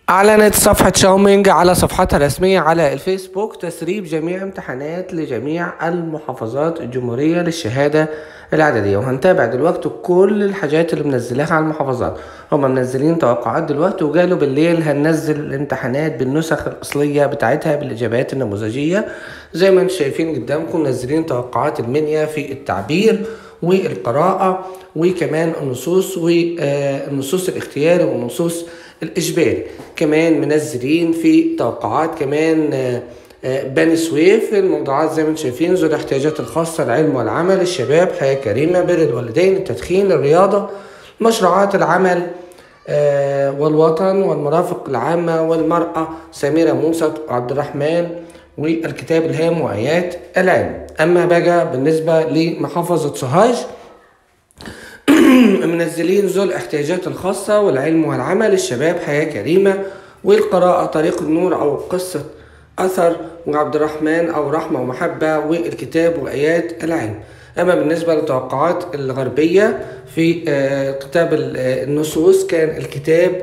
أعلنت صفحة شاومينج على صفحتها الرسمية على الفيسبوك تسريب جميع امتحانات لجميع المحافظات الجمهورية للشهادة الإعدادية وهنتابع دلوقتي كل الحاجات اللي منزلاها على المحافظات هما منزلين توقعات دلوقتي وقالوا بالليل هننزل الامتحانات بالنسخ الأصلية بتاعتها بالإجابات النموذجية زي ما انتم شايفين قدامكم منزلين توقعات المنيا في التعبير والقراءة وكمان النصوص والنصوص الاختياري والنصوص الإجباري كمان منزلين في توقعات كمان آه، آه، بني سويف الموضوعات زي ما انتم شايفين ذو الاحتياجات الخاصة العلم والعمل الشباب حياة كريمة بر الوالدين التدخين الرياضة مشروعات العمل آه، والوطن والمرافق العامة والمرأة سميرة موسى وعبد الرحمن والكتاب الهام وآيات العلم أما بقى بالنسبة لمحافظة سوهاج منزلين ذو الاحتياجات الخاصة والعلم والعمل الشباب حياة كريمة والقراءة طريق النور أو قصة أثر وعبد الرحمن أو رحمة ومحبة والكتاب وآيات العلم أما بالنسبة للتوقعات الغربية في آه، كتاب ال- آه، النصوص كان الكتاب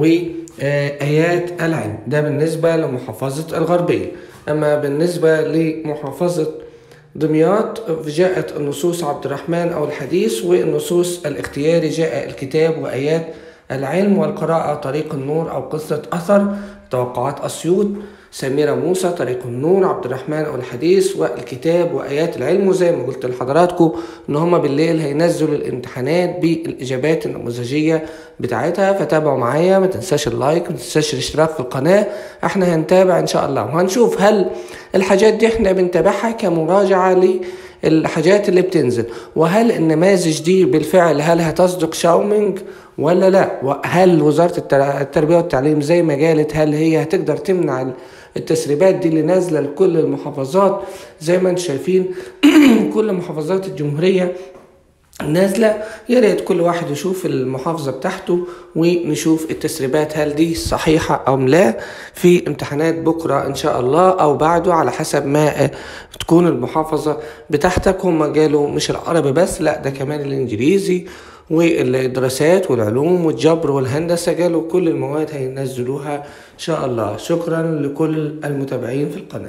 وآيات العلم ده بالنسبة لمحافظة الغربية أما بالنسبة لمحافظة دمياط جاءت النصوص عبد الرحمن أو الحديث والنصوص الاختياري جاء الكتاب وآيات العلم والقراءة طريق النور أو قصة أثر توقعات أسيوط سميرة موسى طريق النور عبد الرحمن أو الحديث والكتاب وآيات العلم وزي ما قلت لحضراتكم إن هما بالليل هينزلوا الامتحانات بالإجابات النموذجية بتاعتها فتابعوا معايا ما تنساش اللايك ما تنساش الاشتراك في القناة احنا هنتابع إن شاء الله وهنشوف هل الحاجات دي احنا بنتابعها كمراجعة للحاجات اللي بتنزل وهل النماذج دي بالفعل هل هتصدق شاومينج ولا لا وهل وزارة التر- التربية والتعليم زي ما قالت هل هي هتقدر تمنع التسريبات دي اللي نازلة لكل المحافظات زي ما انتم شايفين كل محافظات الجمهورية نازلة يا ريت كل واحد يشوف المحافظة بتاعته ونشوف التسريبات هل دي صحيحة أو لا في امتحانات بكرة إن شاء الله أو بعده على حسب ما آه، تكون المحافظة بتاعتك هم قالوا مش العربي بس لا ده كمان الإنجليزي والدراسات والعلوم والجبر والهندسة قالوا كل المواد هينزلوها إن شاء الله شكرا لكل المتابعين في القناة